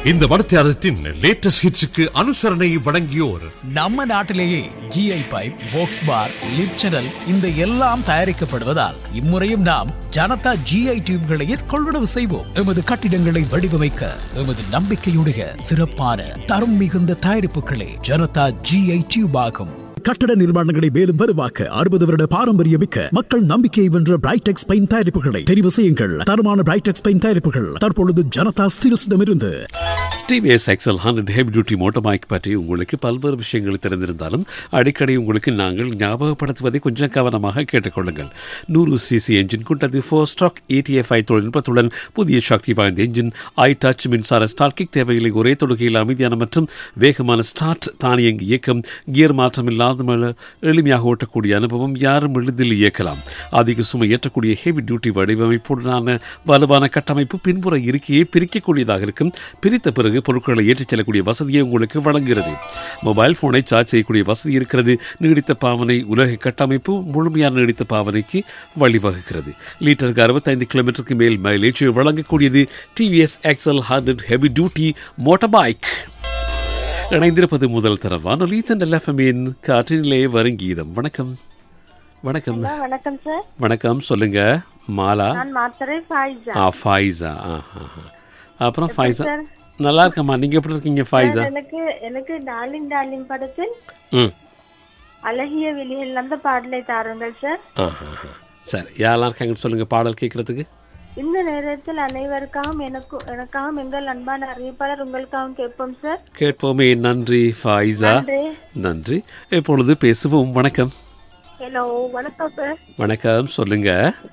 இந்த மடத்தியாரத்தின் லேட்டஸ்ட் ஹிட்ஸுக்கு அனுசரணை வழங்கியோர் நம்ம நாட்டிலேயே G I pipe box bar lip channel இந்த எல்லாம் தயாரிக்கப்படுவதால் இம்முறையும் நாம் ஜனதா ஜிஐ டியூப்களையே கொள்வனவு செய்வோம் எமது கட்டிடங்களை வடிவமைக்க எமது நம்பிக்கையுடைய சிறப்பான தரம் மிகுந்த தயாரிப்புகளே ஜனதா ஜிஐ டியூப் ஆகும் கட்டட நிர்மாணங்களை மேலும் வலுவாக்க அறுபது வருட பாரம்பரியமிக்க மக்கள் நம்பிக்கையை வென்ற பிரைடெக்ஸ் பெயிண்ட் தயாரிப்புகளை தெரிவு செய்யுங்கள் தரமான பிரைடெக்ஸ் பெயிண்ட் தயாரிப்புகள் தற்பொழுது ஜனதா ஸ்டீல்ஸிடமிருந்து T V S XL hundred heavy duty motorbike பற்றி உங்களுக்கு பல்வேறு விஷயங்கள் தெரிந்திருந்தாலும் அடிக்கடி உங்களுக்கு நாங்கள் ஞாபகப்படுத்துவதை கொஞ்சம் கவனமாக கேட்டுக்கொள்ளுங்கள் நூறு சிசி என்ஜின் கொண்டது ஃபோர் ஸ்டாக் ஏடிஎஃப்ஐ தொழில்நுட்பத்துடன் புதிய சக்தி வாய்ந்த என்ஜின் ஐ டச் மின்சார ஸ்டார்ட் கிக் தேவையில்லை ஒரே தொடுகையில் அமைதியான மற்றும் வேகமான ஸ்டார்ட் தானியங்கி இயக்கம் கியர் மாற்றம் இல்லாத எளிமையாக ஓட்டக்கூடிய அனுபவம் யாரும் எளிதில் இயக்கலாம் அதிக சுமை ஏற்றக்கூடிய ஹெவி டியூட்டி வடிவமைப்புடனான வலுவான கட்டமைப்பு பின்புற இருக்கையை பிரிக்கக்கூடியதாக இருக்கும் பிரித்த பிறகு பொருட்களை ஏற்றிச் செல்லக்கூடிய வசதியை உங்களுக்கு வழங்குகிறது மொபைல் போனை சார்ஜ் செய்யக்கூடிய வசதி இருக்கிறது நீடித்த பாவனை உலக கட்டமைப்பு முழுமையான நீடித்த பாவனைக்கு வழிவகுக்கிறது லிட்டருக்கு அறுபத்தைந்து கிலோமீட்டருக்கு மேல் மைலேஜ் வழங்கக்கூடியது T V S XL hundred heavy duty motorbike இணைந்திருப்பது முதல் தர வானொலி தண்டல் எஃப்எம்மின் காற்றினிலே வருங்கீதம் வணக்கம் வணக்கம் ஹலோ வணக்கம் சார் வணக்கம் சொல்லுங்க மாலா நான் மாத்தரை ஃபாயிஸா ஆ ஃபைஸா ஆ ஆ, ஆ. அப்புறம் ஃபைஸா சார்? நல்லா இருக்கம்மா நீங்க எப்படி இருக்கீங்க ஃபைஸா எனக்கு எனக்கு டார்லிங் டார்லிங் படத்தில் ம் அழகிய விழிகள் அந்த பாடலை தாருங்கள் சார் ஆ ஆ, ஆ. சரி யாரெல்லாம் இருக்காங்கன்னு சொல்லுங்க பாடல் கேட்கறதுக்கு இந்த நேரத்தில் அனைவருக்காகவும் எனக்கும் எனக்காகவும் எங்கள் அன்பான அறிவிப்பாளர் உங்களுக்காகவும் கேட்போம் சார் கேட்போமே நன்றி ஃபைஸா நன்றி நன்றி இப்பொழுது பேசுவோம் வணக்கம் ஹலோ வணக்கம் சார் வணக்கம் சொல்லுங்க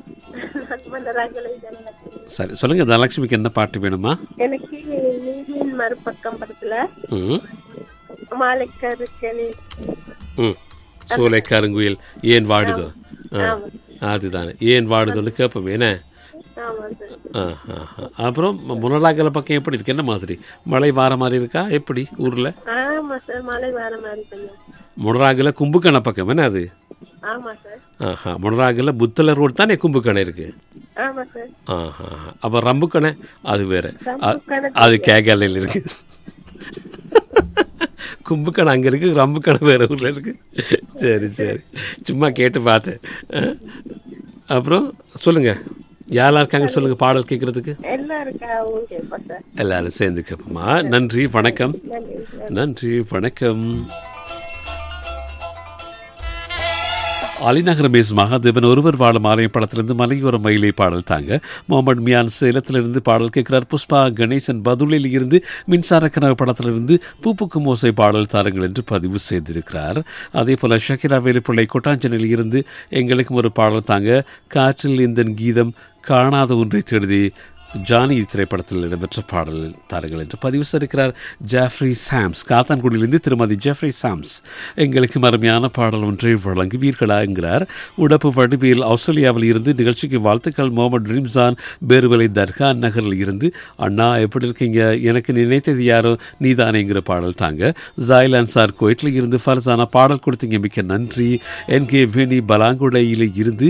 மன்னராகலை ஜனலட்சுமி சரி சொல்லுங்க தனலட்சுமிக்கு என்ன பாட்டு வேணுமா எனக்கு நீதியின் மறுபக்கம் படத்துல ம் மாலைக்கருக்கணி ம் சோலை கருங்குயில் ஏன் வாடுதோ ஆ அதுதானே ஏன் வாடுதோன்னு கேட்போமே என்ன ஆமா சார் ஆ ஆ ஆ. அப்புறம் முனலாகல பக்கம் எப்படி இருக்கு என்ன மாதிரி மழை வார மாதிரி இருக்கா எப்படி ஊரில் ஆமா சார் மழை வர மாதிரி கொஞ்சம் முனராகல கும்புக்கணை பக்கம் என்ன அது ஆமா சார் ஆஹா முனராகல புத்தல ரோடு தானே கும்புக்கணை இருக்கு ஆமா சார் ஆஹா அப்போ ரம்புக்கணை அது வேற அ- ரம்புக்கணை அது கேகாலையில் இருக்கு கும்புக்கணை அங்கே இருக்கு ரம்புக்கணை வேற ஊரில் இருக்கு சரி சரி சும்மா கேட்டு பார்த்தேன் ஆ. அப்புறம் சொல்லுங்க யாரெல்லாம் இருக்காங்க சொல்லுங்க பாடல் கேட்கறதுக்கு எல்லாருக்காகவும் கேட்போம் சார் எல்லாரும் சேர்ந்து கேட்போமா நன்றி வணக்கம் நன்றி சார் நன்றி வணக்கம் அலிநகர மேஸ் மகாதேவன் ஒருவர் வாழும் ஆலயம் படத்திலிருந்து மலையோர மயிலை பாடல் தாங்க முகமது மியான் சேலத்திலிருந்து பாடல் கேட்கிறார் புஷ்பா கணேசன் பதுளில் இருந்து மின்சார கனவு படத்திலிருந்து பூப்புக்கு மோசை பாடல் தாருங்கள் என்று பதிவு செய்திருக்கிறார் அதே போல ஷக்கிரா வேலுப்பிள்ளை கொட்டாஞ்சனில் இருந்து எங்களுக்கும் ஒரு பாடல் தாங்க காற்றில் இந்த கீதம் காணாத ஒன்றை தேடி ஜானி திரைப்படத்தில் இடம்பெற்ற பாடல் தாருங்கள் என்று பதிவு செய்திருக்கிறார் ஜாஃப்ரி சாம்ஸ் காத்தான்குடியிலிருந்து திருமதி ஜாஃப்ரி சாம்ஸ் எங்களுக்கு அருமையான பாடல் ஒன்றை வழங்குவீர்களா என்கிறார் உடப்பு வடிவேல் ஆஸ்திரேலியாவில் இருந்து நிகழ்ச்சிக்கு வாழ்த்துக்கள் முகமது ட்ரீம்சான் பேருவலை தர்கா நகரில் இருந்து அண்ணா எப்படி இருக்கீங்க எனக்கு நினைத்தது யாரோ நீதானேங்கிற பாடல் தாங்க ஜாயில் அன்சார் கோயிட்டில் இருந்து ஃபர்சானா பாடல் கொடுத்தீங்க மிக்க நன்றி என் கே வேணி பலாங்குடையில் இருந்து